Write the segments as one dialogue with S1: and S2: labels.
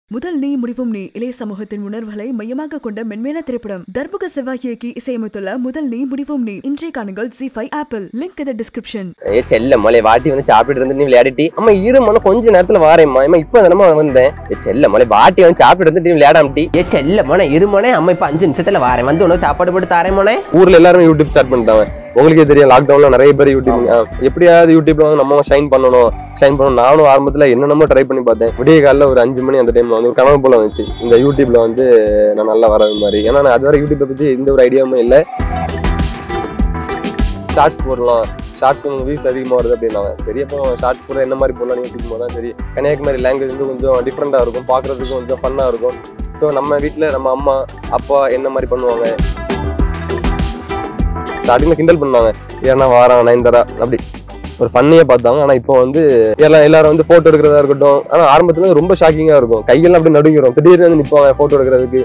S1: முதல் நீ முடிவும் நீ இளைய சமூகத்தின் உணர்வுகளை மையமாக கொண்ட மென்மையான திரைப்படம் தர்புக செவ்வாய் இயக்கி இசையமைத்துள்ள முதல் நீ முடிவும் நீ இன்றைய காணுங்கள் ஜி ஃபைவ் ஆப்பிள் லிங்க் இந்த டிஸ்கிரிப்ஷன்
S2: ஏ செல்ல மலை வாட்டி வந்து சாப்பிட்டு இருந்து நீ விளையாடிட்டி அம்மா இரு மன கொஞ்ச நேரத்துல வாரேம்மா அம்மா இப்ப தானமா வந்தேன் ஏ செல்ல மலை வாட்டி வந்து சாப்பிட்டு இருந்து நீ விளையாடாமட்டி ஏ செல்ல மோனே இரு மோனே அம்மா இப்ப அஞ்சு நிமிஷத்துல வாரேன் வந்து உனக்கு சாப்பாடு போட்டு தாரேன் மோனே ஊர்ல எல்லாரும் யூடியூப் ஸ்டார்ட் பண்ணிட்டாங்க உங்களுக்கே தெரியும் லாக்டவுன்ல நிறைய பேர் யூடியூப் ஆ, எப்படியாவது யூடியூப்ல வந்து நம்ம ஷைன் பண்ணணும் ஷைன் பண்ணணும் நானும் ஆரம்பத்துல என்னென்னமோ ட்ரை பண்ணி பார்த்தேன் விடிய காலைல ஒரு அஞ்சு மணி அந்த டைம்ல வந்து ஒரு கனவு போல வந்துச்சு இந்த யூடியூப்ல வந்து நான் நல்லா வரது மாதிரி ஏன்னா நான் அதுவரை யூடியூப்பை பத்தி எந்த ஒரு ஐடியாவும் இல்லை ஷார்ட்ஸ் போடலாம் ஷார்ட்ஸ் கொஞ்சம் வியூஸ் அதிகமாக வருது அப்படின்னாங்க சரி அப்போ ஷார்ட்ஸ் போட என்ன மாதிரி போடலாம் யோசிக்கும் போது தான் சரி கன்னியாகுமரி லாங்குவேஜ் வந்து கொஞ்சம் டிஃப்ரெண்ட்டாக இருக்கும் பார்க்குறதுக்கு கொஞ்சம் ஃபன்னாக இருக்கும் ஸோ நம்ம வீட்டில் நம்ம அம்மா அப்பா என்ன மாதிரி பண்ணுவாங்க ஸ்டார்டிங்கில் கிண்டல் பண்ணாங்க ஏன்னா வாரம் நயன்தரா அப்படி ஒரு ஃபன்னியே பார்த்தாங்க ஆனால் இப்போ வந்து எல்லாம் எல்லாரும் வந்து ஃபோட்டோ எடுக்கிறதா இருக்கட்டும் ஆனால் ஆரம்பத்துல ரொம்ப ஷாக்கிங்காக இருக்கும் கையெல்லாம் அப்படி நடுங்கிரும் திடீர்னு வந்து நிற்பாங்க ஃபோட்டோ எடுக்கிறதுக்கு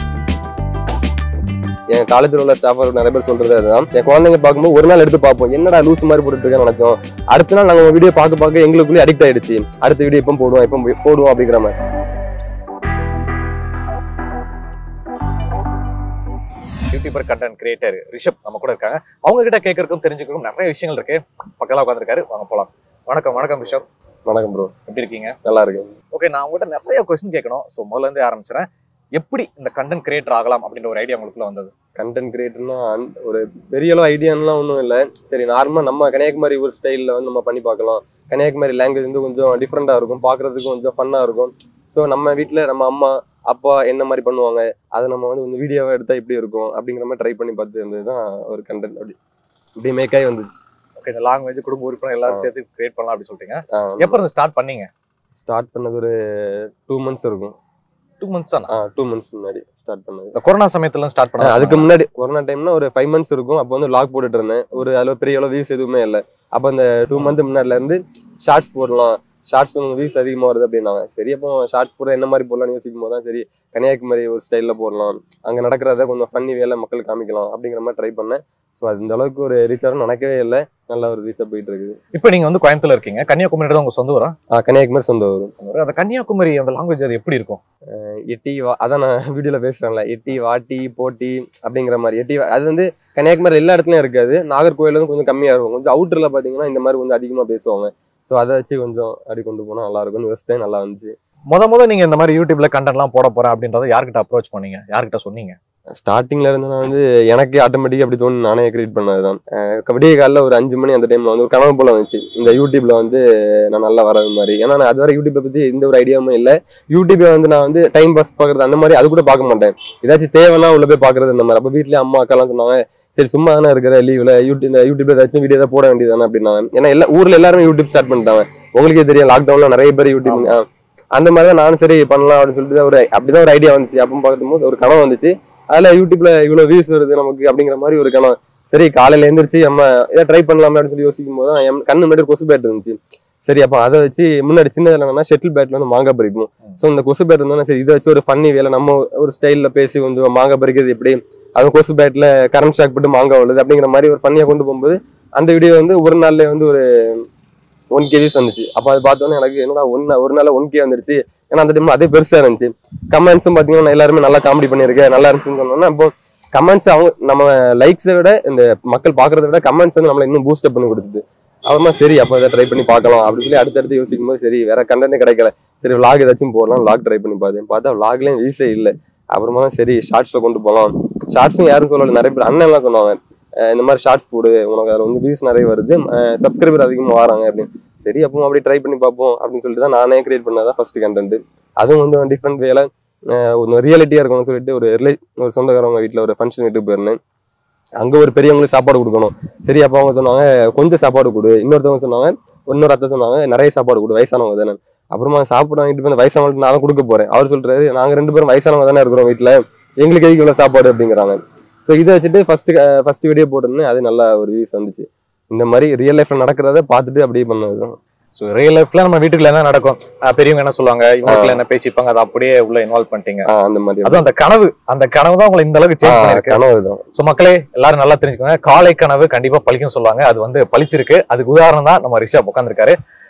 S2: என் காலேஜில் உள்ள ஸ்டாஃப் நிறைய பேர் சொல்றது அதுதான் என் குழந்தைங்க பார்க்கும்போது ஒரு நாள் எடுத்து பார்ப்போம் என்னடா லூஸ் மாதிரி போட்டுட்டு இருக்கேன்னு நினைச்சோம் அடுத்த நாள் நாங்கள் வீடியோ பார்க்க பார்க்க எங்களுக்குள்ளே அடிக்ட் ஆயிடுச்சு அடுத்த வீடியோ எப்போ போடுவோம் எப்போ போடுவோம் அப்படிங்கிற மாதிரி
S3: யூடியூபர் கண்டென்ட் கிரியேட்டர் ரிஷப் நம்ம கூட இருக்காங்க அவங்க கிட்ட கேட்கறதுக்கும் தெரிஞ்சுக்கிறதுக்கும் நிறைய விஷயங்கள் இருக்கு பக்கத்துல உட்காந்துருக்காரு வாங்க போலாம் வணக்கம் வணக்கம் ரிஷப்
S2: வணக்கம் ப்ரோ
S3: எப்படி இருக்கீங்க
S2: நல்லா இருக்கு
S3: ஓகே நான் உங்ககிட்ட நிறைய கொஸ்டின் கேட்கணும் ஸோ முதல்ல இருந்தே ஆரம்பிச்சிடறேன் எப்படி இந்த கண்டென்ட் கிரியேட்டர் ஆகலாம் அப்படின்ற ஒரு ஐடியா உங்களுக்குள்ள வந்தது
S2: கண்டென்ட் கிரியேட்டர்னா ஒரு பெரிய அளவு ஐடியான்லாம் ஒன்றும் இல்லை சரி நார்மலாக நம்ம கன்னியாகுமரி ஒரு ஸ்டைலில் வந்து நம்ம பண்ணி பார்க்கலாம் கன்னியாகுமரி லாங்குவேஜ் வந்து கொஞ்சம் டிஃப்ரெண்ட்டாக இருக்கும் பார்க்குறதுக்கு கொஞ்சம் ஃபன்னாக இருக்கும் ஸோ நம்ம வீட்டில் நம்ம அம்மா அப்பா என்ன மாதிரி பண்ணுவாங்க அதை நம்ம வந்து கொஞ்சம் வீடியோவை எடுத்தால் எப்படி இருக்கும் அப்படிங்கிற மாதிரி ட்ரை பண்ணி பார்த்து இருந்தது தான் ஒரு கண்டென்ட் அப்படி இப்படி மேக்காகி வந்துச்சு
S3: ஓகே இந்த லாங்குவேஜ் குடும்ப உறுப்பினர் எல்லாரும் சேர்த்து கிரியேட் பண்ணலாம் அப்படின்னு சொல்லிட்டீங்க
S2: ஆ,
S3: எப்போ இருந்து ஸ்டார்ட் பண்ணீங்க
S2: ஸ்டார்ட் பண்ணது ஒரு டூ மந்த்ஸ் இருக்கும்
S3: டூ மந்த்ஸ் தானா
S2: ஆ டூ மந்த்ஸ் முன்னாடி ஸ்டார்ட் பண்ணது
S3: இந்த கொரோனா சமயத்துல ஸ்டார்ட்
S2: ஆ,
S3: பண்ண
S2: அதுக்கு முன்னாடி கொரோனா டைம்னா ஒரு ஃபைவ் மந்த்ஸ் இருக்கும் அப்போ வந்து லாக் போட்டுட்டு இருந்தேன் ஒரு அதில் பெரிய அளவு வியூஸ் எதுவுமே இல்லை அப்போ அந்த டூ மந்த் முன்னாடில இருந்து ஷார்ட்ஸ் போடலாம் ஷார்ட்ஸ் கொஞ்சம் வியூஸ் அதிகமாக வருது அப்படின்னாங்க சரி அப்போ ஷார்ட்ஸ் போட என்ன மாதிரி போடலாம்னு யோசிக்கும் போது தான் சரி கன்னியாகுமரி ஒரு ஸ்டைலில் போடலாம் அங்கே நடக்கிறத கொஞ்சம் ஃபன்னி வேலை மக்கள் காமிக்கலாம் அப்படிங்கிற மாதிரி ட்ரை பண்ணேன் ஸோ அது இந்த அளவுக்கு ஒரு ரீச் ஆகும் நினைக்கவே இல்லை நல்ல ஒரு ரீச்சாக போயிட்டு இருக்குது
S3: இப்போ நீங்க வந்து கோயம்புத்தூர்ல இருக்கீங்க கன்னியாகுமரி தான் உங்க சொந்த ஊரா
S2: ஆ கன்னியாகுமரி சொந்த வரும்
S3: அந்த கன்னியாகுமரி அந்த லாங்குவேஜ் அது எப்படி இருக்கும்
S2: எட்டி வா அதான் நான் வீடியோவில் பேசுகிறேன்ல எட்டி வாட்டி போட்டி அப்படிங்கிற மாதிரி எட்டி வா- அது வந்து கன்னியாகுமரி எல்லா இடத்துலையும் இருக்காது நாகர்கோவில் வந்து கொஞ்சம் கம்மியாக இருக்கும் கொஞ்சம் அவுட்டரில் பார்த்தீங்கன்னா இந்த மாதிரி கொஞ்சம் அதிகமாக பேசுவாங்க ஸோ அதை வச்சு கொஞ்சம் அப்படி கொண்டு போனால் நல்லா இருக்கும்னு யோசித்தேன் நல்லா வந்துச்சு
S3: முத முத நீங்க இந்த மாதிரி யூடியூப்ல கண்டென்ட்லாம் போட போறேன் அப்படின்றத யார்கிட்ட அப்ரோச் பண்ணீங்க யார்கிட்ட சொன்னீங்க
S2: ஸ்டார்டிங்ல இருந்து நான் வந்து எனக்கு ஆட்டோமேட்டிக்காக அப்படி தோணு நானே கிரியேட் பண்ணது தான் விடிய காலைல ஒரு அஞ்சு மணி அந்த டைம்ல வந்து ஒரு கனவு போல வந்துச்சு இந்த யூடியூப்ல வந்து நான் நல்லா வரது மாதிரி ஏன்னா நான் அதுவரை யூடியூப்பை பத்தி எந்த ஒரு ஐடியாவும் இல்லை யூடியூப்ல வந்து நான் வந்து டைம் பாஸ் பார்க்கறது அந்த மாதிரி அது கூட பார்க்க மாட்டேன் ஏதாச்சும் தேவைன்னா உள்ள போய் பார்க்கறது இந்த மாதிரி அப்போ வீட்லயே அம்மா அக்காலாம் சொன்னாங்க சரி சும்மா தானே இருக்கிற லீவ்ல யூடியூப் இந்த யூடியூப்ல ஏதாச்சும் வீடியோ தான் போட வேண்டியதானே அப்படின்னாங்க ஏன்னா எல்லா ஊர்ல எல்லாருமே யூடியூப் ஸ்டார்ட் பண்ணிட்டாங்க உங்களுக்கே தெரியும் லாக்டவுன்ல நிறைய பேர் யூடியூப் ஆ, அந்த மாதிரி தான் நானும் சரி பண்ணலாம் அப்படின்னு சொல்லிட்டு தான் ஒரு அப்படிதான் ஒரு ஐடியா வந்துச்சு அப்போ பார்க்கும்போது ஒரு கனவு வந்துச்சு அதுல யூடியூப்ல இவ்வளவு வியூஸ் வருது நமக்கு அப்படிங்கிற மாதிரி ஒரு கணம் சரி காலையில எந்திரிச்சு நம்ம இதை ட்ரை பண்ணலாமே அப்படின்னு சொல்லி யோசிக்கும் போது தான் என் கண்ணு முன்னாடி கொசு பேட் இருந்துச்சு சரி அப்போ அதை வச்சு முன்னாடி சின்னதுல என்னன்னா ஷெட்டில் பேட்ல வந்து மாங்காய் பறிக்கணும் ஸோ இந்த கொசு பேட் இருந்தா சரி இதை வச்சு ஒரு ஃபன்னி வேலை நம்ம ஒரு ஸ்டைல்ல பேசி கொஞ்சம் மாங்காய் பறிக்கிறது எப்படி அது கொசு பேட்ல கரண்ட் ஷாக் போட்டு மாங்காய் வருது அப்படிங்கிற மாதிரி ஒரு ஃபன்னியா கொண்டு போகும்போது அந்த வீடியோ வந்து ஒரு நாள்ல வந்து ஒரு ஒன் கே வியூஸ் வந்துச்சு அப்போ அது பார்த்தோன்னே எனக்கு என்னடா ஒன் ஒரு நாள் ஒன் கே வந்துருச்சு ஏன்னா அந்த டைம் அதே பெருசா இருந்துச்சு கமெண்ட்ஸும் பார்த்தீங்கன்னா எல்லாருமே நல்லா காமெடி பண்ணியிருக்கேன் நல்லா இருந்துச்சுன்னு சொன்னோன்னா இப்போ கமெண்ட்ஸ் அவங்க நம்ம லைக்ஸை விட இந்த மக்கள் பார்க்கறத விட கமெண்ட்ஸ் வந்து நம்மளை இன்னும் பூஸ்டப் பண்ணி கொடுத்தது அப்புறமா சரி அப்போ இதை ட்ரை பண்ணி பார்க்கலாம் அப்படின்னு சொல்லி அடுத்தடுத்து யோசிக்கும் போது சரி வேற கண்டென்ட் கிடைக்கல சரி vlog ஏதாச்சும் போடலாம் vlog ட்ரை பண்ணி பார்த்தேன் பார்த்தா vlogலயும் வியூஸே இல்லை அப்புறமா சரி ஷார்ட்ஸ்ல கொண்டு போகலாம் ஷார்ட்ஸும் யாரும் சொல்லல நிறைய பேர் அண்ணன் எல்லாம் சொன்னாங்க அஹ் இந்த மாதிரி ஷார்ட்ஸ் போடு உனக்கு அதில் வந்து வியூஸ் நிறைய வருது சப்ஸ்கிரைபர் அதிகமாக வராங்க அப்படின்னு சரி அப்போ அப்படி ட்ரை பண்ணி பார்ப்போம் அப்படின்னு சொல்லிட்டு தான் நானே கிரியேட் பண்ணதான் ஃபர்ஸ்ட் கண்டென்ட் அதுவும் வந்து டிஃப்ரெண்ட் வேலை கொஞ்சம் ரியாலிட்டியாக இருக்கணும்னு சொல்லிட்டு ஒரு ரிலே ஒரு சொந்தக்காரவங்க வீட்டில் ஒரு ஃபங்க்ஷன் வீட்டுக்கு போயிருந்தேன் அங்கே ஒரு பெரியவங்களுக்கு சாப்பாடு கொடுக்கணும் சரி அப்போ அவங்க சொன்னாங்க கொஞ்சம் சாப்பாடு கொடு இன்னொருத்தவங்க சொன்னாங்க இன்னொரு அத்தை சொன்னாங்க நிறைய சாப்பாடு கொடு வயசானவங்க தானே அப்புறமா சாப்பிட வாங்கிட்டு போய் வயசானவங்களுக்கு நான் தான் கொடுக்க போறேன் அவர் சொல்றாரு நாங்கள் ரெண்டு பேரும் வயசானவங்க தானே இருக்கிறோம் வீட்டில் எங்களுக்கு எதுக்கு இவ்வளோ சாப்பாடு அப்படிங்கிறாங்க ஸோ இதை வச்சுட்டு ஃபர்ஸ்ட் ஃபர்ஸ்ட் வீடியோ போட்டிருந்தேன் அது நல்ல ஒரு வியூஸ் வந்துச்சு இந்த மாதிரி ரியல் லைஃப்ல நடக்கிறத பார்த்துட்டு அப்படியே பண்ணது தான்
S3: ஸோ ரியல் லைஃப்ல நம்ம வீட்டுக்குள்ள என்ன நடக்கும் அஹ் பெரியவங்க என்ன சொல்லுவாங்க இவங்களுக்குள்ள என்ன பேசிப்பாங்க அதை அப்படியே உள்ள இன்வால்வ் பண்ணிட்டீங்க
S2: ஆ, அந்த மாதிரி
S3: அதுவும் அந்த கனவு அந்த கனவு தான் உங்களை இந்த அளவுக்கு சேஞ்ச்
S2: ஆ,
S3: பண்ணிருக்கு
S2: கனவு தான்
S3: ஸோ மக்களே எல்லாரும் நல்லா தெரிஞ்சுக்கோங்க காலை கனவு கண்டிப்பா பழிக்கும் சொல்லுவாங்க அது வந்து பழிச்சிருக்கு அதுக்கு உதாரணம் தான் நம்ம ரிஷப் உட்காந்துருக்காரு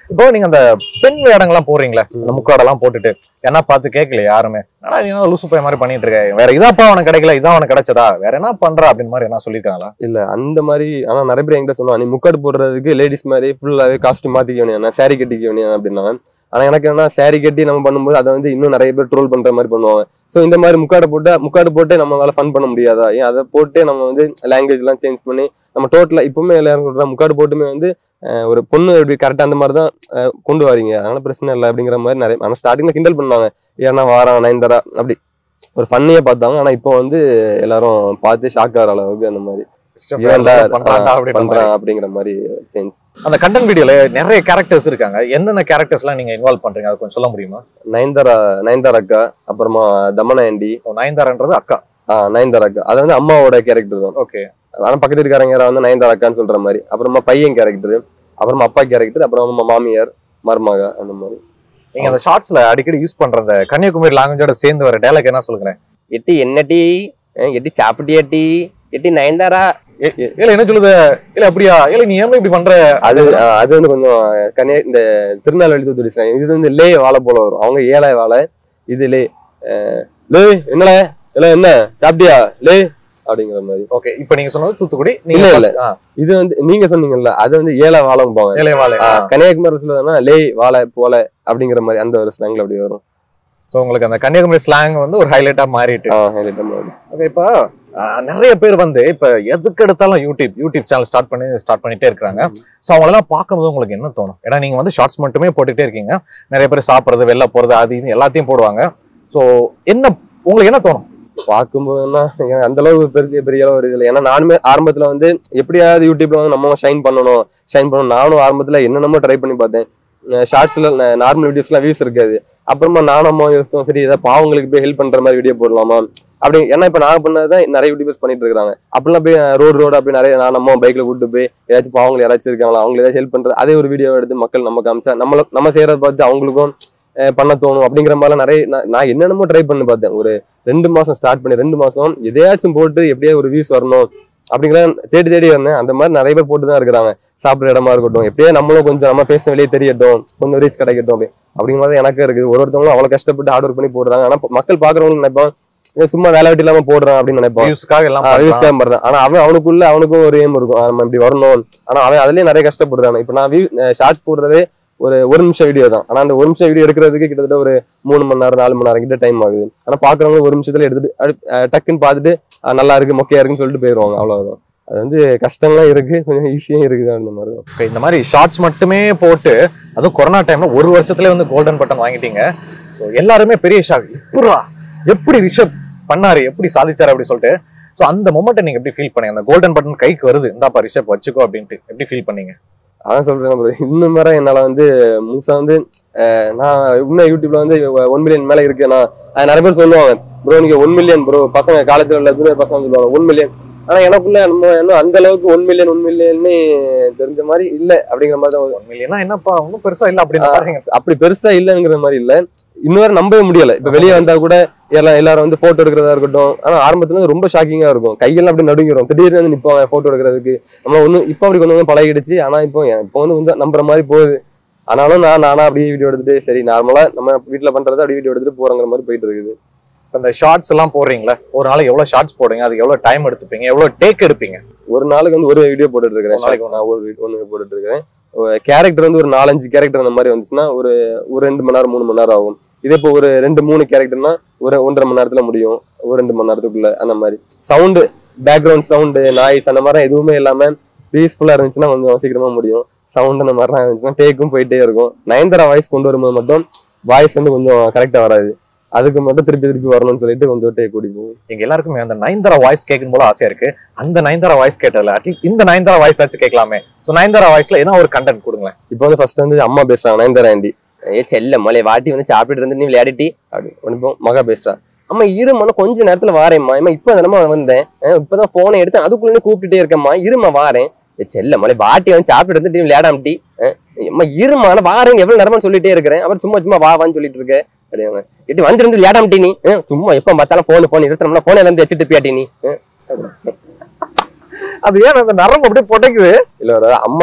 S3: இப்போ நீங்க அந்த பெண் வேடங்கள்லாம் போடுறீங்களே அந்த முக்காடெல்லாம் போட்டுட்டு என்ன பார்த்து கேட்கல யாருமே ஆனா நீ என்ன லூசு பைய மாதிரி பண்ணிட்டு இருக்க வேற இதாப்பா உனக்கு கிடைக்கல இதான் உனக்கு கிடைச்சதா வேற என்ன பண்ற அப்படின்னு மாதிரி என்ன சொல்லிருக்காங்களா
S2: இல்ல அந்த மாதிரி ஆனா நிறைய பேர் என்கிட்ட சொன்னா நீ முக்காடு போடுறதுக்கு லேடிஸ் மாதிரி ஃபுல்லாவே காஸ்டியூம் மாத்திக்க வேண்டிய நான் saree கட்டிக்க வேண்டிய அப்படின்னா ஆனா எனக்கு என்ன saree கட்டி நம்ம பண்ணும்போது அதை வந்து இன்னும் நிறைய பேர் ட்ரோல் பண்ற மாதிரி பண்ணுவாங்க சோ இந்த மாதிரி முக்காடு போட்டு முக்காடு போட்டு நம்மளால ஃபன் பண்ண முடியாதா ஏன் அதை போட்டு நம்ம வந்து லாங்குவேஜ் எல்லாம் சேஞ்ச் பண்ணி நம்ம டோட்டலா இப்பவுமே எல்லாரும் சொல்றோம் முக்காடு போட்டுமே வந்து அஹ், ஒரு பொண்ணு எப்படி கரெக்டா அந்த மாதிரி தான் அஹ், கொண்டு வரீங்க அதனால பிரச்சனை இல்லை அப்படிங்கிற மாதிரி நிறைய ஆனா ஸ்டார்டிங்ல கிண்டல் பண்ணாங்க ஏன்னா வாரம் நயன்தாரா அப்படி ஒரு ஃபன்னியே பார்த்தாங்க ஆனா இப்போ வந்து எல்லாரும் பார்த்து ஷாக் ஆகிற அளவுக்கு அந்த மாதிரி இவன்டா,
S3: பண்றான்டா
S2: ஆ,
S3: அப்படின்ற மாதிரி.
S2: பண்றான் அப்படிங்கிற மாதிரி சேஞ்ச்
S3: அந்த கண்டென்ட் வீடியோல நிறைய கேரக்டர்ஸ் இருக்காங்க என்னென்ன கேரக்டர்ஸ் எல்லாம் நீங்க இன்வால்வ் பண்றீங்க அதை கொஞ்சம் சொல்ல முடியுமா
S2: நயன்தாரா நயன்தாரா அக்கா அப்புறமா தமனா ஆண்டி
S3: இப்போ நயன்தாரான்றது அக்கா
S2: ஆ, நயன்தாரா அக்கா அது வந்து அம்மாவோட கேரக்டர் தான்
S3: ஓகே
S2: ஆனா பக்கத்து இருக்காரங்க யாரா வந்து நயன்தாரா அக்கான்னு சொல்ற மாதிரி அப்புறமா பையன் கேரக்டர் அப்புறமா அப்பா கேரக்டர் அப்புறமா மாமியார் மருமக அந்த மாதிரி
S3: நீங்க அந்த ஷார்ட்ஸ்ல அடிக்கடி யூஸ் பண்ற அந்த கன்னியாகுமரி லாங்குவேஜோட சேர்ந்து வர டேலாக் என்ன சொல்லுங்க
S2: எட்டி என்ன டீ எட்டி சாப்பிட்டியா டீ எட்டி நயன்தாரா
S3: இல்ல என்ன சொல்லுது இல்ல அப்படியா இல்ல நீ ஏன் இப்படி பண்ற
S2: அது ஆ, அது வந்து கொஞ்சம் கன்னியா இந்த திருநெல்வேலி தூத்துக்குடி slang. இது வந்து லே வாழை போல வரும் அவங்க ஏழை வாழை இது லே அஹ், லே என்னல இல்ல என்ன சாப்பிட்டியா லே அப்படிங்கிற மாதிரி
S3: ஓகே இப்போ நீங்க சொன்னது தூத்துக்குடி
S2: இல்ல,
S3: நீங்க
S2: இல்ல.
S3: first- ஆ,
S2: இது வந்து நீங்க சொன்னீங்கல்ல அது வந்து ஏழை வாழம் போவாங்க
S3: ஏழைவாளே
S2: கன்னியாகுமரி சொல்லுவாங்கன்னா லே வாழை போல அப்படிங்கிற மாதிரி அந்த ஒரு ஸ்லாங்ல அப்படி வரும்
S3: சோ உங்களுக்கு அந்த கன்னியாகுமரி ஸ்லாங் வந்து ஒரு ஹைலைட்டா மாறிட்டு
S2: ஆ, highlight ஆ மாறும்.
S3: ஓகே இப்போ ஆஹ், நிறைய பேர் வந்து இப்ப எதுக்கு எடுத்தாலும் யூடியூப் யூடியூப் சேனல் ஸ்டார்ட் பண்ணி ஸ்டார்ட் பண்ணிட்டே இருக்காங்க ஸோ அவங்களெல்லாம் பார்க்கும்போது உங்களுக்கு என்ன தோணும் ஏன்னா நீங்க வந்து ஷார்ட்ஸ் மட்டுமே போட்டுக்கிட்டே இருக்கீங்க நிறைய பேர் சாப்பிட்றது வெளில போறது அது இது எல்லாத்தையும் போடுவாங்க ஸோ என்ன உங்களுக்கு என்ன தோணும்
S2: பார்க்கும்போதுன்னா எனக்கு அந்த அளவுக்கு பெரிய பெரிய அளவு ஒரு இல்லை ஏன்னா நானுமே ஆரம்பத்துல வந்து எப்படியாவது யூடியூப்ல வந்து நம்ம ஷைன் பண்ணணும் ஷைன் பண்ணணும் நானும் ஆரம்பத்துல என்னென்னமோ ட்ரை பண்ணி பார்த்தேன் ஷார்ட்ஸ்ல நார்மல் வீடியோஸ்லாம் வியூஸ் இருக்காது அப்புறமா நானும் அம்மா யோசித்தோம் சரி ஏதாவது பாவங்களுக்கு போய் ஹெல்ப் பண்ற மாதிரி வீடியோ போடலாமா அப்படி ஏன்னா இப்ப நான் பண்ணதான் நிறைய யூடியூபர்ஸ் பண்ணிட்டு இருக்காங்க அப்படிலாம் போய் ரோடு ரோடு அப்படி நிறைய நான் நம்ம பைக்ல கூட்டு போய் ஏதாச்சும் பாவங்கள் யாராச்சும் இருக்காங்களா அவங்க ஏதாச்சும் ஹெல்ப் பண்றது அதே ஒரு வீடியோ எடுத்து மக்கள் நம்ம காமிச்சா நம்மள நம்ம செய்யறத பார்த்து அவங்களுக்கும் அஹ், பண்ண தோணும் அப்படிங்கிற மாதிரிலாம் நிறைய நான் நான் என்னென்னமோ ட்ரை பண்ணி பார்த்தேன் ஒரு ரெண்டு மாசம் ஸ்டார்ட் பண்ணி ரெண்டு மாசம் எதையாச்சும் போட்டு எப்படியா ஒரு வியூஸ் வரணும் அப்படிங்கிற தேடி தேடி வந்தேன் அந்த மாதிரி நிறைய பேர் போட்டு தான் இருக்கிறாங்க சாப்பிட்ற இடமா இருக்கட்டும் எப்படியே நம்மளும் கொஞ்சம் நம்ம பேச வெளியே தெரியட்டும் கொஞ்சம் ரீச் கிடைக்கட்டும் அப்படி அப்படிங்கிற மாதிரி எனக்கு இருக்குது ஒரு ஒருத்தவங்களும் அவ்வளவு கஷ்டப்பட்டு ஹார்ட் ஒர்க் பண்ணி போடுறாங்க ஆனா மக்கள் பாக்குறவங்க நினைப்பான் இவன் சும்மா வேலை வெட்டி இல்லாம போடுறான் அப்படின்னு நினைப்பான்
S3: வியூஸ்க்காக எல்லாம்
S2: வியூஸ்
S3: பண்றான்.
S2: கேம் பண்றான் ஆனா அவன் அவனுக்குள்ள அவனுக்கும் ஒரு ஏம் இருக்கும் ஆ, நம்ம இப்படி வரணும் ஆனா அவன் அதுலயே நிறைய கஷ்டப்படுறான் இப்ப நான் ஷார்ட்ஸ் போடுறதே ஒரு ஒரு நிமிஷம் வீடியோ தான் ஆனா அந்த ஒரு நிமிஷம் வீடியோ எடுக்கிறதுக்கு கிட்டத்தட்ட ஒரு மூணு மணி நேரம் நாலு மணி நேரம் கிட்ட டைம் ஆகுது ஆனா பாக்குறவங்க ஒரு நிமிஷத்துல எடுத்துட்டு அடு- அஹ் டக்குன்னு பார்த்துட்டு அஹ் நல்லா இருக்கு மொக்கையா இருக்குன்னு சொல்லிட்டு போயிருவாங்க அவ்வளவுதான் அது வந்து கஷ்டம்லாம் இருக்கு கொஞ்சம் ஈஸியும் இருக்குது அந்த மாதிரி தான்
S3: Okay, இந்த மாதிரி ஷார்ட்ஸ் மட்டுமே போட்டு அதுவும் கொரோனா டைம்ல ஒரு வருஷத்துல வந்து கோல்டன் பட்டன் வாங்கிட்டீங்க ஸோ எல்லாருமே பெரிய ஷாக் எப்படா எப்படி ரிஷப் பண்ணாரு எப்படி சாதிச்சாரு அப்படி சொல்லிட்டு ஸோ அந்த மொமெண்ட்டை நீங்க எப்படி ஃபீல் பண்ணீங்க அந்த கோல்டன் பட்டன் கைக்கு வருது இந்தாப்பா ரிஷப் வச்சுக்கோ அப்படின்ட்டு எப்படி ஃபீல் பண்ணீங்க
S2: அதான் சொல்றேன் bro. இன்னும் வரை என்னால வந்து முழுசா வந்து அஹ், நான் இன்னும் யூடியூப்ல வந்து ஒன் மில்லியன் மேல இருக்கேனா அது நிறைய பேர் சொல்லுவாங்க ப்ரோ நீங்க ஒன் மில்லியன் ப்ரோ பசங்க காலேஜ்ல உள்ள ஜூனியர் பசங்க சொல்லுவாங்க ஒன் மில்லியன் ஆனா எனக்குள்ள நம்ம இன்னும் அந்த அளவுக்கு ஒன் மில்லியன் ஒன் மில்லியன்னு தெரிஞ்ச மாதிரி இல்ல அப்படிங்கிற மாதிரி தான்
S3: ஒன் மில்லியனா என்னப்பா ஒன்றும் பெருசா இல்லை அப்படின்னு பாருங்க
S2: அப்படி பெருசா இல்லைங்கிற மாதிரி இல்ல இன்னும் வரை நம்பவே முடியல இப்ப வெளியே வந்தா கூட எல்லாம் எல்லாரும் வந்து போட்டோ எடுக்கிறதா இருக்கட்டும் ஆனா ஆரம்பத்துல வந்து ரொம்ப ஷாக்கிங்கா இருக்கும் கையெல்லாம் அப்படி நடுங்கிரும் திடீர்னு வந்து நிப்பாங்க போட்டோ எடுக்கிறதுக்கு நம்ம ஒன்றும் இப்போ அப்படி கொஞ்சம் கொஞ்சம் பழகிடுச்சு ஆனா இப்போ இப்போ வந்து கொஞ்சம் நம்புற மாதிரி போகுது ஆனாலும் நான் நானா அப்படியே வீடியோ எடுத்துட்டு சரி நார்மலா நம்ம வீட்ல பண்றதை அப்படியே வீடியோ எடுத்துட்டு போறங்கிற மாதிரி போயிட்டு இருக்குது
S3: இப்ப இந்த ஷார்ட்ஸ் எல்லாம் போடுறீங்களா ஒரு நாளைக்கு எவ்வளவு ஷார்ட்ஸ் போடுங்க அதுக்கு எவ்வளவு டைம் எடுத்துப்பீங்க எவ்வளவு டேக் எடுப்பீங்க
S2: ஒரு நாளுக்கு வந்து ஒரு வீடியோ போட்டுட்டு இருக்கிறேன்
S3: ஒரு நாளைக்கு
S2: shorts நான் ஒரு வி- ஒண்ணு போட்டுட்டு இருக்கிறேன் கேரக்டர் வந்து ஒரு நாலஞ்சு கேரக்டர் அந்த மாதிரி வந்துச்சுன்னா ஒரு ஒரு ரெண்டு மணி நேரம் மூணு மணி நேரம் ஆகும் இதே இப்போ ஒரு ரெண்டு மூணு கேரக்டர்னா ஒரு ஒன்றரை மணி நேரத்துல முடியும் ஒரு ரெண்டு மணி நேரத்துக்குள்ள அந்த மாதிரி சவுண்டு பேக்ரவுண்ட் சவுண்டு நாய்ஸ் அந்த மாதிரி எதுவுமே இல்லாம பீஸ்ஃபுல்லா இருந்துச்சுன்னா கொஞ்சம் சீக்கிரமா முடியும் சவுண்ட் அந்த மாதிரிலாம் இருந்துச்சுன்னா டேக்கும் போயிட்டே இருக்கும் நயன்தாரா வாய்ஸ் கொண்டு வரும்போது மட்டும் வாய்ஸ் வந்து கொஞ்சம் கரெக்டா வராது அதுக்கு மட்டும் திருப்பி திருப்பி வரணும்னு சொல்லிட்டு கொஞ்சம் டேக் கூடி போகும்
S3: எங்க எல்லாருக்குமே அந்த நயன்தாரா வாய்ஸ் கேட்கும் போல ஆசையா இருக்கு அந்த நயன்தாரா வாய்ஸ் கேட்டதுல அட்லீஸ்ட் இந்த நயன்தாரா வாய்ஸ் ஆச்சு கேட்கலாமே சோ நயன்தாரா வாய்ஸ்ல என்ன ஒரு கண்டென்ட் கொடுங்களேன்
S2: இப்போ வந்து ஃபர்ஸ்ட் வந்து அம்மா பேசுறாங்க நயன்தாரா ஆண்டி ஏ செல்ல மலை வாட்டி வந்து சாப்பிட்டு இருந்து நீ விளையாடிட்டி அப்படி ஒன்று மகா பேசுறா அம்மா இருமா நான் கொஞ்ச நேரத்துல வாரேம்மா அம்மா இப்போ தானம்மா வந்தேன் அஹ் இப்பதான் போனை எடுத்தேன் அதுக்குள்ளே கூப்பிட்டுட்டே இருக்கேம்மா இருமா வாரேன் ஏ செல்ல மலை வாட்டி வந்து சாப்பிட்டு இருந்து நீ விளையாடாமட்டி அம்மா இருமா நான் வாரேன் எவ்வளவு நேரமா சொல்லிட்டே இருக்கிறேன் அப்புறம் சும்மா சும்மா வா வான்னு சொல்லிட்டு இருக்க அப்படிங்க எட்டி வந்துருந்து விளையாடாமட்டி நீ அஹ் சும்மா எப்ப பார்த்தாலும் போன் போன் எடுத்தோம்னா போன் எல்லாம் வச்சுட்டு பியாட்டி நீ அஹ்
S3: அது ஏன் அந்த நரம்பு அப்படியே புடைக்குது
S2: இல்ல ஒரு அம்மா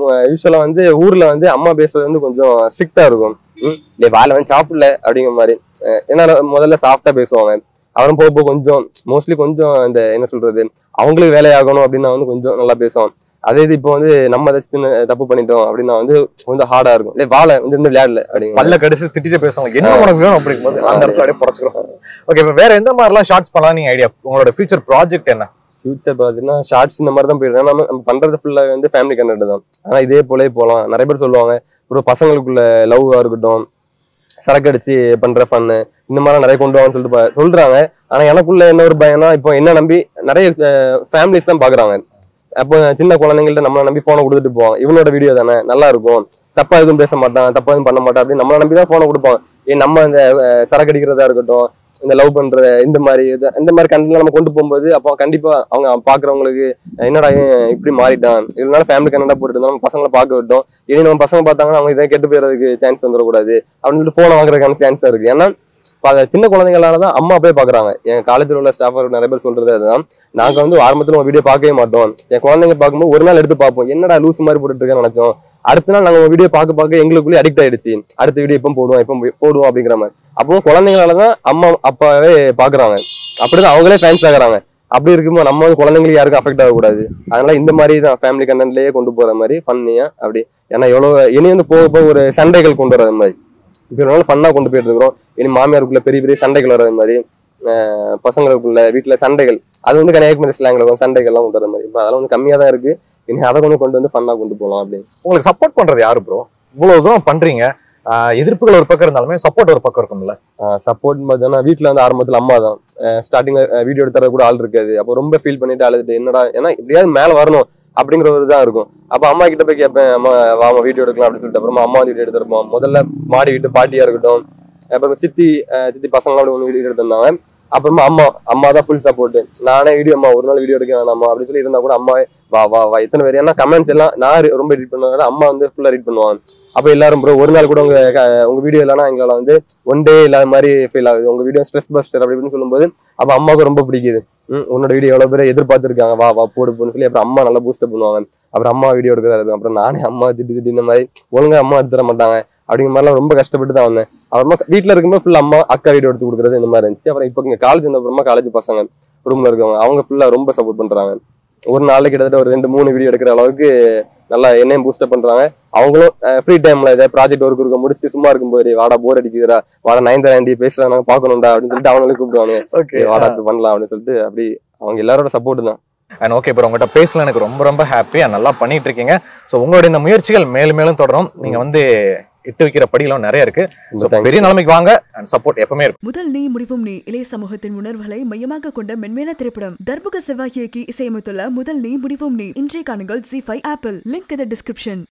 S2: யூஸ்வலா வந்து ஊர்ல வந்து அம்மா பேசுறது வந்து கொஞ்சம் ஸ்ட்ரிக்டா இருக்கும் ம் டே வாழை வந்து சாப்பிடல அப்படிங்கிற மாதிரி அஹ் ஏன்னா முதல்ல சாஃப்டா பேசுவாங்க அவரும் போக போக கொஞ்சம் மோஸ்ட்லி கொஞ்சம் இந்த என்ன சொல்றது அவங்களுக்கு வேலையாகணும் அப்படின்னா வந்து கொஞ்சம் நல்லா பேசுவான் அதே இது இப்போ வந்து நம்ம ஏதாச்சும் சின்ன தப்பு பண்ணிட்டோம் அப்படின்னா வந்து கொஞ்சம் ஹார்டா இருக்கும் இல்லை வாழை வந்து இருந்து விளையாடல அப்படிங்க
S3: பல்ல கடிச்சு திட்டிட்டு பேசுவாங்க என்ன உனக்கு வேணும் அப்படிங்கும்போது அந்த இடத்துல அப்படியே புடச்சுக்கிறோம் ஓகே இப்போ வேற எந்த மாதிரிலாம் ஷார்ட்ஸ் பண்ணலாம் நீங்க ஐடியா உங்களோட ஃபியூச்சர் ப்ராஜெக்ட் என்ன
S2: ஃபியூச்சர் பார்த்தீங்கன்னா ஷார்ட்ஸ் இந்த மாதிரி தான் போயிடுறேன் நம்ம நம்ம பண்றது ஃபுல்லாக வந்து ஃபேமிலி கண்டென்ட் தான் ஆனா இதே போலே போகலாம் நிறைய பேர் சொல்லுவாங்க ஒரு பசங்களுக்குள்ள லவ்வாக இருக்கட்டும் சரக்கு அடிச்சு பண்ற ஃபன்னு இந்த மாதிரி நிறைய கொண்டு வாங்கன்னு சொல்லிட்டு ப- சொல்றாங்க ஆனா எனக்குள்ள என்ன ஒரு பயம்னா இப்போ என்ன நம்பி நிறைய ஃபேமிலிஸ் தான் பாக்குறாங்க அப்போ சின்ன குழந்தைங்கள்ட்ட நம்மளை நம்பி போனை கொடுத்துட்டு போவாங்க இவனோட வீடியோ தானே நல்லா இருக்கும் தப்பா எதுவும் பேச மாட்டான் தப்பா எதுவும் பண்ண மாட்டான் அப்படின்னு நம்மளை நம்பி தான் போனை கொடுப்பாங்க ஏன் நம்ம இந்த அஹ், சரக்கு அடிக்கிறதா இருக்கட்டும் இந்த லவ் பண்றது இந்த மாதிரி இது இந்த மாதிரி கண்டென்ட் நம்ம கொண்டு போகும்போது அப்போ கண்டிப்பா அவங்க பாக்குறவங்களுக்கு என்னடா இவன் இப்படி மாறிட்டான் இதனால ஃபேமிலி கண்டென்ட்டா போட்டுட்டு இருந்தா நம்ம பசங்களை பார்க்க விட்டோம் இனி நம்ம பசங்க பார்த்தாங்கன்னா அவங்க இதை கெட்டு போயிறதுக்கு சான்ஸ் வந்துடக்கூடாது அப்படின்னு சொல்லிட்டு போனை வாங்குறதுக்கான சான்ஸ் இருக்கு ஏன்னா பா- சின்ன குழந்தைங்களால தான் அம்மா போய் பாக்குறாங்க என் காலேஜில் உள்ள ஸ்டாஃப் நிறைய பேர் சொல்றது அதுதான் நாங்க வந்து ஆரம்பத்துல உங்க வீடியோ பார்க்கவே மாட்டோம் என் குழந்தைங்க பார்க்கும்போது ஒரு நாள் எடுத்து பார்ப்போம் என்னடா லூஸ் மாதிரி போட்டுட்டு இருக்கேன்னு நினைச்சோம் அடுத்த நாள் நாங்க வீடியோ பார்க்க பார்க்க எங்களுக்குள்ளே அடிக்ட் ஆயிடுச்சு அடுத்த வீடியோ எப்போ போடுவோம் எப்போ போடுவோம் அப்படிங்கிற மாதிரி அப்போ குழந்தைங்களால தான் அம்மா அப்பாவே பாக்குறாங்க அப்படிதான் அவங்களே ஃபேன்ஸ் ஆகுறாங்க அப்படி இருக்கும்போது நம்ம வந்து குழந்தைங்களுக்கு யாருக்கும் அஃபெக்ட் ஆகக்கூடாது அதனால இந்த மாதிரி தான் ஃபேமிலி கண்டென்ட்லயே கொண்டு போற மாதிரி ஃபன்னியா அப்படி ஏன்னா எவ்வளவு இனி வந்து போக போக ஒரு சண்டைகள் கொண்டு வர்றது மாதிரி இப்போ ஒரு ஃபன்னா கொண்டு போயிட்டு இருக்கிறோம் இனி மாமியாருக்குள்ள பெரிய பெரிய சண்டைகள் வர்றது மாதிரி அஹ் பசங்களுக்குள்ள வீட்டுல சண்டைகள் அது வந்து கன்னியாகுமரி ஸ்லாங்ல வந்து சண்டைகள்லாம் கொண்டு வர மாதிரி இப்போ அதெல்லாம் வந்து கம்மியா தான் இருக்கு இனி அதை கொஞ்சம் கொண்டு வந்து ஃபன்னா கொண்டு போகலாம் அப்படின்னு
S3: உங்களுக்கு சப்போர்ட் பண்றது யாரு ப்ரோ இவ்வளவு தூரம் பண்றீங்க ஆஹ் எதிர்ப்புகள் ஒரு பக்கம் இருந்தாலுமே சப்போர்ட் ஒரு பக்கம் இருக்கும்ல
S2: சப்போர்ட் பார்த்தோன்னா வீட்டில் வந்து ஆரம்பத்தில் அம்மா தான் ஸ்டார்டிங் வீடியோ எடுத்துறது கூட ஆள் இருக்காது அப்போ ரொம்ப ஃபீல் பண்ணிட்டு அழுதுட்டு என்னடா ஏன்னா எப்படியாவது மேலே வரணும் அப்படிங்கிற ஒரு தான் இருக்கும் அப்போ அம்மா கிட்ட போய் கேட்பேன் அம்மா வாமா வீடியோ எடுக்கலாம் அப்படின்னு சொல்லிட்டு அப்புறமா அம்மா வந்து வீடியோ எடுத்திருப்போம் முதல்ல மாடி வீட்டு பாட்டியா இருக்கட்டும் அப்புறம் சித்தி அஹ் சித்தி பசங்களாம் அப்படி ஒன்று வீடியோ எடுத்திருந்தாங்க அப்புறமா அம்மா அம்மா தான் ஃபுல் சப்போர்ட் நானே வீடியோ அம்மா ஒரு நாள் வீடியோ எடுக்க வேணாமா அப்படின்னு சொல்லி இருந்தா கூட அம்மா வா வா வா எத்தனை பேர் ஏன்னா கமெண்ட்ஸ் எல்லாம் நான் re- ரொம்ப ரீட் பண்ணுவேன் அம்மா வந்து ஃபுல்லா ரீட் பண்ணுவாங்க அப்போ எல்லாரும் ப்ரோ ஒரு நாள் கூட உங்க க- உங்க வீடியோ இல்லைன்னா எங்களால வந்து ஒன் டே இல்லாத மாதிரி ஃபீல் ஆகுது உங்க வீடியோ ஸ்ட்ரெஸ் பஸ்டர் அப்படி இப்படின்னு சொல்லும்போது அப்போ அம்மாவுக்கு ரொம்ப பிடிக்குது ம், உன்னோட வீடியோ எவ்வளவு பேர் எதிர்பார்த்திருக்காங்க வா வா போடு போன்னு சொல்லி அப்புறம் அம்மா நல்லா பூஸ்டப் பண்ணுவாங்க அப்புறம் அம்மா வீடியோ எடுக்கிறதா இருக்கும் அப்புறம் நானே அம்மா திட்டி திட்டி இந்த மாதிரி ஒழுங்கா அம்மா எடுத்து தர மாட்டாங்க அப்படிங்கிற மாதிரிலாம் ரொம்ப கஷ்டப்பட்டு தான் வந்தேன் அப்புறமா வீட்டில் இருக்கும்போது ஃபுல் அம்மா அக்கா வீடியோ எடுத்து கொடுக்குறது இந்த மாதிரி இருந்துச்சு அப்புறம் இப்போ இங்கே காலேஜ் வந்த அப்புறமா காலேஜ் பசங்க ரூம்ல இருக்கவங்க அவங்க ஃபுல்லா ரொம்ப சப்போர்ட் பண்றாங்க ஒரு நாளைக்கு கிட்டத்தட்ட ஒரு ரெண்டு மூணு வீடியோ எடுக்கிற அளவுக்கு நல்லா என்னையும் பூஸ்டப் பண்றாங்க அவங்களும் ஃப்ரீ டைம்ல ஏதாவது ப்ராஜெக்ட் ஒர்க் இருக்க முடிச்சு சும்மா இருக்கும்போது "டேய், வாடா போர் அடிக்குதுடா வாடா நைன்த் ஆண்டி பேசுறாங்க பார்க்கணும்டா அப்படின்னு சொல்லிட்டு அவங்களே கூப்பிடுவாங்க
S3: ஓகே
S2: "டேய், வாடா இது பண்ணலாம் அப்படின்னு சொல்லிட்டு அப்படி அவங்க எல்லாரோட சப்போர்ட் தான்
S3: அண்ட் ஓகே ப்ரோ உங்கள்கிட்ட பேசல எனக்கு ரொம்ப ரொம்ப ஹாப்பி நல்லா பண்ணிட்டு இருக்கீங்க ஸோ உங்களுடைய இந்த முயற்சிகள் மேலும் மேலும் தொடரும் நீங்க வந்து இட்டு வைக்கிற படிகளும் நிறைய இருக்கு
S2: ரொம்ப
S3: So,
S2: thanks.
S3: பெரிய நிலைமைக்கு வாங்க அண்ட் சப்போர்ட் எப்பவுமே இருக்கும்
S1: முதல் நீ முடிவும் நீ இளைய சமூகத்தின் உணர்வுகளை மையமாக கொண்ட மென்மையான திரைப்படம் தர்புக செவ்வாய் இயக்கி இசையமைத்துள்ள முதல் நீ முடிவும் நீ இன்றைய காணுங்கள் ஜி ஃபைவ் ஆப்பிள் லிங்க் இந்த டிஸ்கிரிப்ஷன்